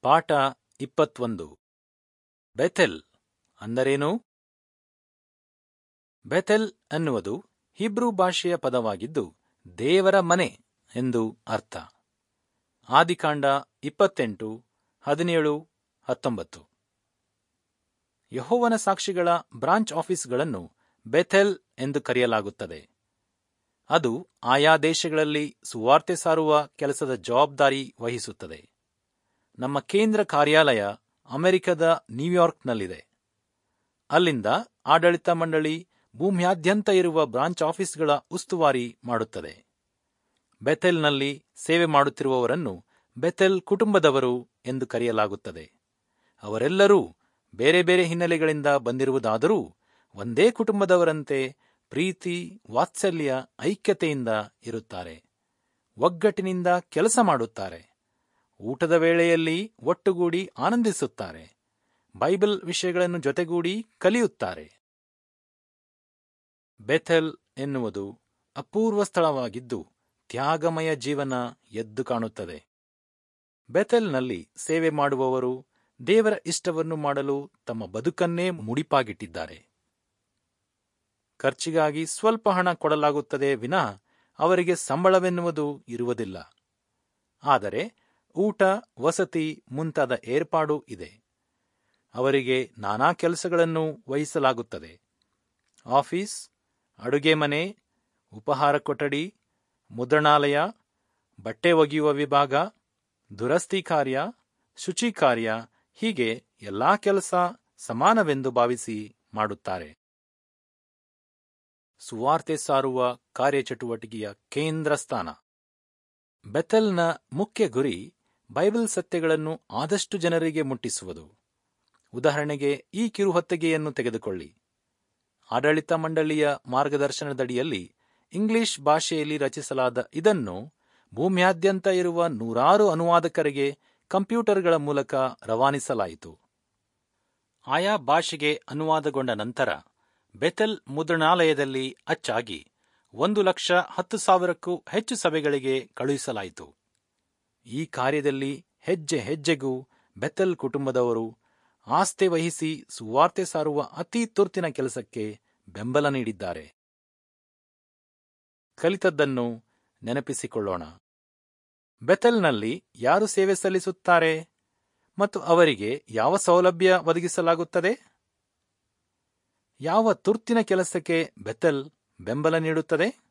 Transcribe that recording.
ಪಾಠ ಇಪ್ಪತ್ತೊಂದು ಬೆಥೆಲ್ ಅಂದರೇನು ಬೆಥೆಲ್ ಅನ್ನುವುದು ಹಿಬ್ರೂ ಭಾಷೆಯ ಪದವಾಗಿದ್ದು ದೇವರ ಮನೆ ಎಂದು ಅರ್ಥ ಆದಿಕಾಂಡ ಇಪ್ಪತ್ತೆಂಟು ಹದಿನೇಳು ಹತ್ತೊಂಬತ್ತು ಯಹೋವನ ಸಾಕ್ಷಿಗಳ ಬ್ರಾಂಚ್ ಆಫೀಸ್ಗಳನ್ನು ಬೆಥೆಲ್ ಎಂದು ಕರೆಯಲಾಗುತ್ತದೆ ಅದು ಆಯಾ ದೇಶಗಳಲ್ಲಿ ಸುವಾರ್ತೆ ಸಾರುವ ಕೆಲಸದ ಜವಾಬ್ದಾರಿ ವಹಿಸುತ್ತದೆ ನಮ್ಮ ಕೇಂದ್ರ ಕಾರ್ಯಾಲಯ ಅಮೆರಿಕದ ನ್ಯೂಯಾರ್ಕ್ನಲ್ಲಿದೆ ಅಲ್ಲಿಂದ ಆಡಳಿತ ಮಂಡಳಿ ಭೂಮ್ಯಾದ್ಯಂತ ಇರುವ ಬ್ರಾಂಚ್ ಆಫೀಸ್ಗಳ ಉಸ್ತುವಾರಿ ಮಾಡುತ್ತದೆ ಬೆಥೆಲ್ನಲ್ಲಿ ಸೇವೆ ಮಾಡುತ್ತಿರುವವರನ್ನು ಬೆಥೆಲ್ ಕುಟುಂಬದವರು ಎಂದು ಕರೆಯಲಾಗುತ್ತದೆ ಅವರೆಲ್ಲರೂ ಬೇರೆ ಬೇರೆ ಹಿನ್ನೆಲೆಗಳಿಂದ ಬಂದಿರುವುದಾದರೂ ಒಂದೇ ಕುಟುಂಬದವರಂತೆ ಪ್ರೀತಿ ವಾತ್ಸಲ್ಯ ಐಕ್ಯತೆಯಿಂದ ಇರುತ್ತಾರೆ ಒಗ್ಗಟ್ಟಿನಿಂದ ಕೆಲಸ ಮಾಡುತ್ತಾರೆ ಊಟದ ವೇಳೆಯಲ್ಲಿ ಒಟ್ಟುಗೂಡಿ ಆನಂದಿಸುತ್ತಾರೆ ಬೈಬಲ್ ವಿಷಯಗಳನ್ನು ಜೊತೆಗೂಡಿ ಕಲಿಯುತ್ತಾರೆ ಬೆಥೆಲ್ ಎನ್ನುವುದು ಅಪೂರ್ವ ಸ್ಥಳವಾಗಿದ್ದು ತ್ಯಾಗಮಯ ಜೀವನ ಎದ್ದು ಕಾಣುತ್ತದೆ ಬೆಥೆಲ್ನಲ್ಲಿ ಸೇವೆ ಮಾಡುವವರು ದೇವರ ಇಷ್ಟವನ್ನು ಮಾಡಲು ತಮ್ಮ ಬದುಕನ್ನೇ ಮುಡಿಪಾಗಿಟ್ಟಿದ್ದಾರೆ ಖರ್ಚಿಗಾಗಿ ಸ್ವಲ್ಪ ಹಣ ಕೊಡಲಾಗುತ್ತದೆ ವಿನಃ ಅವರಿಗೆ ಸಂಬಳವೆನ್ನುವುದು ಇರುವುದಿಲ್ಲ ಆದರೆ ಊಟ ವಸತಿ ಮುಂತಾದ ಏರ್ಪಾಡು ಇದೆ ಅವರಿಗೆ ನಾನಾ ಕೆಲಸಗಳನ್ನು ವಹಿಸಲಾಗುತ್ತದೆ ಆಫೀಸ್ ಅಡುಗೆ ಮನೆ ಉಪಹಾರ ಕೊಠಡಿ ಮುದ್ರಣಾಲಯ ಬಟ್ಟೆ ಒಗೆಯುವ ವಿಭಾಗ ದುರಸ್ತಿ ಕಾರ್ಯ ಶುಚಿ ಕಾರ್ಯ ಹೀಗೆ ಎಲ್ಲಾ ಕೆಲಸ ಸಮಾನವೆಂದು ಭಾವಿಸಿ ಮಾಡುತ್ತಾರೆ ಸುವಾರ್ತೆ ಸಾರುವ ಕಾರ್ಯಚಟುವಟಿಕೆಯ ಕೇಂದ್ರ ಸ್ಥಾನ ಬೆಥೆಲ್ನ ಮುಖ್ಯ ಗುರಿ ಬೈಬಲ್ ಸತ್ಯಗಳನ್ನು ಆದಷ್ಟು ಜನರಿಗೆ ಮುಟ್ಟಿಸುವುದು ಉದಾಹರಣೆಗೆ ಈ ಕಿರುಹೊತ್ತಿಗೆಯನ್ನು ತೆಗೆದುಕೊಳ್ಳಿ ಆಡಳಿತ ಮಂಡಳಿಯ ಮಾರ್ಗದರ್ಶನದಡಿಯಲ್ಲಿ ಇಂಗ್ಲಿಷ್ ಭಾಷೆಯಲ್ಲಿ ರಚಿಸಲಾದ ಇದನ್ನು ಭೂಮ್ಯಾದ್ಯಂತ ಇರುವ ನೂರಾರು ಅನುವಾದಕರಿಗೆ ಕಂಪ್ಯೂಟರ್ಗಳ ಮೂಲಕ ರವಾನಿಸಲಾಯಿತು ಆಯಾ ಭಾಷೆಗೆ ಅನುವಾದಗೊಂಡ ನಂತರ ಬೆಥೆಲ್ ಮುದ್ರಣಾಲಯದಲ್ಲಿ ಅಚ್ಚಾಗಿ ಒಂದು ಲಕ್ಷ ಹತ್ತು ಸಾವಿರಕ್ಕೂ ಹೆಚ್ಚು ಸಭೆಗಳಿಗೆ ಕಳುಹಿಸಲಾಯಿತು ಈ ಕಾರ್ಯದಲ್ಲಿ ಹೆಜ್ಜೆ ಹೆಜ್ಜೆಗೂ ಬೆಥೆಲ್ ಕುಟುಂಬದವರು ಆಸ್ತೆ ವಹಿಸಿ ಸುವಾರ್ತೆ ಸಾರುವ ಅತಿ ತುರ್ತಿನ ಕೆಲಸಕ್ಕೆ ಬೆಂಬಲ ನೀಡಿದ್ದಾರೆ ಕಲಿತದ್ದನ್ನು ನೆನಪಿಸಿಕೊಳ್ಳೋಣ ಬೆಥೆಲ್ನಲ್ಲಿ ಯಾರು ಸೇವೆ ಸಲ್ಲಿಸುತ್ತಾರೆ ಮತ್ತು ಅವರಿಗೆ ಯಾವ ಸೌಲಭ್ಯ ಒದಗಿಸಲಾಗುತ್ತದೆ ಯಾವ ತುರ್ತಿನ ಕೆಲಸಕ್ಕೆ ಬೆಥೆಲ್ ಬೆಂಬಲ ನೀಡುತ್ತದೆ